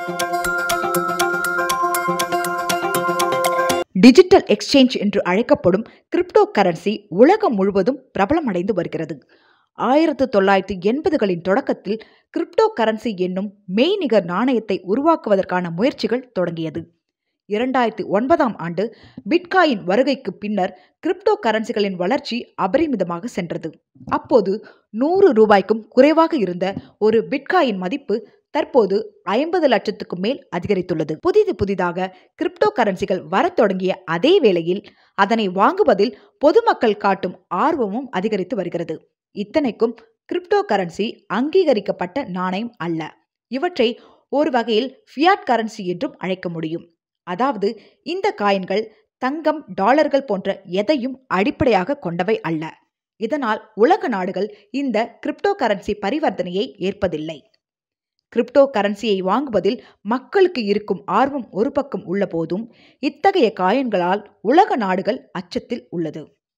digital exchange என்று அழைக்கப்படும் crypto currency உலகம் முழுவதும் பிரபலமடைந்து வருகிறது ஆயிரத்து தொள்ளாயிரத்து எண்பதுகளின் தொடக்கத்தில் கிரிப்டோ கரன்சி என்னும் மெய்நிகர் நாணயத்தை உருவாக்குவதற்கான முயற்சிகள் தொடங்கியது இரண்டாயிரத்தி ஒன்பதாம் ஆண்டு பிட்காயின் வருகைக்கு பின்னர் கிரிப்டோ கரன்சிகளின் வளர்ச்சி அபரிமிதமாக சென்றது அப்போது நூறு ரூபாய்க்கும் குறைவாக இருந்த ஒரு பிட்காயின் மதிப்பு தற்போது ஐம்பது லட்சத்துக்கும் மேல் அதிகரித்துள்ளது புதிது புதிதாக கிரிப்டோ கரன்சிகள் வரத் தொடங்கிய அதே வேளையில் அதனை வாங்குவதில் பொதுமக்கள் காட்டும் ஆர்வமும் அதிகரித்து வருகிறது இத்தனைக்கும் கிரிப்டோ கரன்சி அங்கீகரிக்கப்பட்ட நாணயம் அல்ல இவற்றை ஒரு வகையில் ஃபியாட் கரன்சி என்றும் அழைக்க முடியும் அதாவது இந்த காயின்கள் தங்கம் டாலர்கள் போன்ற எதையும் அடிப்படையாக கொண்டவை அல்ல இதனால் உலக நாடுகள் இந்த கிரிப்டோ கரன்சி பரிவர்த்தனையை ஏற்பதில்லை கிரிப்டோ கரன்சியை வாங்குவதில் மக்களுக்கு இருக்கும் ஆர்வம் ஒரு பக்கம் உள்ள போதும் இத்தகைய காயின்களால் உலக நாடுகள் அச்சத்தில் உள்ளது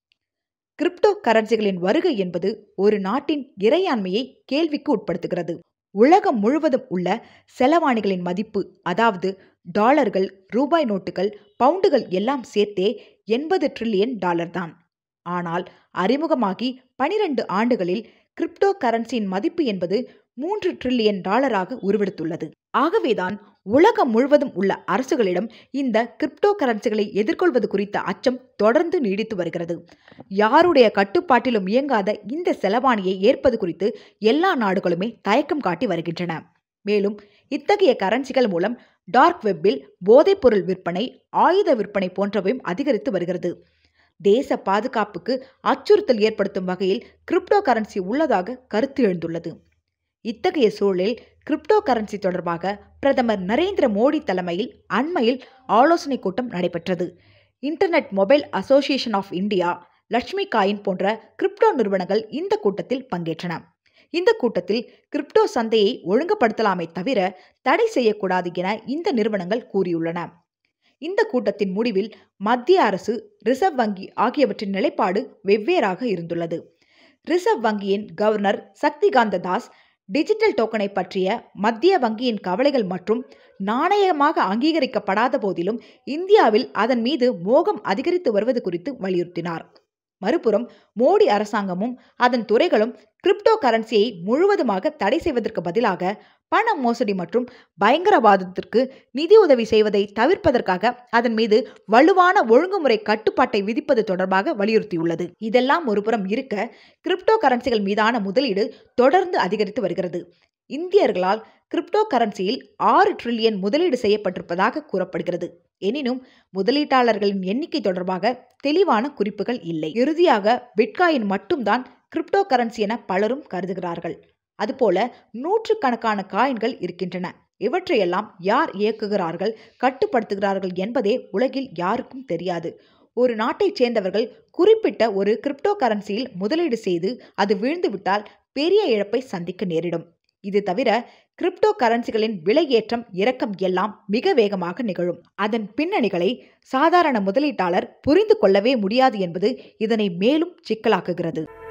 கிரிப்டோ கரன்சிகளின் வருகை என்பது ஒரு நாட்டின் இறையாண்மையை கேள்விக்கு உட்படுத்துகிறது உலகம் முழுவதும் உள்ள செலவாணிகளின் மதிப்பு அதாவது டாலர்கள் ரூபாய் நோட்டுகள் பவுண்டுகள் எல்லாம் சேர்த்தே எண்பது ட்ரில்லியன் டாலர் தான் ஆனால் அறிமுகமாகி பனிரெண்டு ஆண்டுகளில் கிரிப்டோ கரன்சியின் மதிப்பு என்பது மூன்று ட்ரில்லியன் டாலராக உருவெடுத்துள்ளது ஆகவேதான் உலகம் முழுவதும் உள்ள அரசுகளிடம் இந்த கிரிப்டோ கரன்சிகளை எதிர்கொள்வது குறித்த அச்சம் தொடர்ந்து நீடித்து வருகிறது யாருடைய கட்டுப்பாட்டிலும் இயங்காத இந்த செலவாணியை ஏற்பது குறித்து எல்லா நாடுகளுமே தயக்கம் காட்டி வருகின்றன மேலும் இத்தகைய கரன்சிகள் மூலம் டார்க் வெப்பில் போதைப்பொருள் விற்பனை ஆயுத விற்பனை போன்றவையும் அதிகரித்து வருகிறது தேச பாதுகாப்புக்கு அச்சுறுத்தல் ஏற்படுத்தும் வகையில் கிரிப்டோ கரன்சி உள்ளதாக கருத்து எழுந்துள்ளது இத்தகைய சூழலில் கிரிப்டோ கரன்சி தொடர்பாக பிரதமர் நரேந்திர மோடி தலைமையில் அண்மையில் ஆலோசனைக் கூட்டம் நடைபெற்றது internet mobile association of India Lakshmi coin போன்ற கிரிப்டோ நிறுவனங்கள் இந்த கூட்டத்தில் பங்கேற்றன இந்த கூட்டத்தில் கிரிப்டோ சந்தையை ஒழுங்குபடுத்தலாமே தவிர தடை செய்யக்கூடாது என இந்த நிறுவனங்கள் கூறியுள்ளன இந்த கூட்டத்தின் முடிவில் மத்திய அரசு ரிசர்வ் வங்கி ஆகியவற்றின் நிலைப்பாடு வெவ்வேறாக இருந்துள்ளது ரிசர்வ் வங்கியின் கவர்னர் சக்திகாந்த தாஸ் டிஜிட்டல் டோக்கனை பற்றிய மத்திய வங்கியின் கவலைகள் மற்றும் நாணயமாக அங்கீகரிக்கப்படாத போதிலும் இந்தியாவில் அதன் மீது மோகம் அதிகரித்து வருவது குறித்து வலியுறுத்தினார் மறுபுறம் மோடி அரசாங்கமும் அதன் துறைகளும் கிரிப்டோ கரன்சியை முழுவதுமாக தடை செய்வதற்கு பதிலாக பண மோசடி மற்றும் பயங்கரவாதத்திற்கு நிதி உதவி செய்வதை தவிர்ப்பதற்காக அதன் மீது வலுவான ஒழுங்குமுறை கட்டுப்பாட்டை விதிப்பது தொடர்பாக வலியுறுத்தியுள்ளது இதெல்லாம் ஒருபுறம் இருக்க கிரிப்டோ கரன்சிகள் மீதான முதலீடு தொடர்ந்து அதிகரித்து வருகிறது இந்தியர்களால் கிரிப்டோ கரன்சியில் ஆறு ட்ரில்லியன் முதலீடு செய்யப்பட்டிருப்பதாக கூறப்படுகிறது எனினும் முதலீட்டாளர்களின் எண்ணிக்கை தொடர்பாக தெளிவான குறிப்புகள் இல்லை இறுதியாக பிட்காயின் மட்டும்தான் கிரிப்டோ கரன்சி என பலரும் கருதுகிறார்கள் அதுபோல நூற்றுக்கணக்கான காயின்கள் இருக்கின்றன இவற்றையெல்லாம் யார் இயக்குகிறார்கள் கட்டுப்படுத்துகிறார்கள் என்பதே உலகில் யாருக்கும் தெரியாது ஒரு நாட்டைச் சேர்ந்தவர்கள் குறிப்பிட்ட ஒரு கிரிப்டோ கரன்சியில் முதலீடு செய்து அது வீழ்ந்துவிட்டால் பெரிய இழப்பை சந்திக்க நேரிடும் இது தவிர கிரிப்டோ கரன்சிகளின் விலையேற்றம் இறக்கம் எல்லாம் மிக வேகமாக நிகழும் அதன் பின்னணிகளை சாதாரண முதலீட்டாளர் புரிந்து கொள்ளவே முடியாது என்பது இதனை மேலும் சிக்கலாக்குகிறது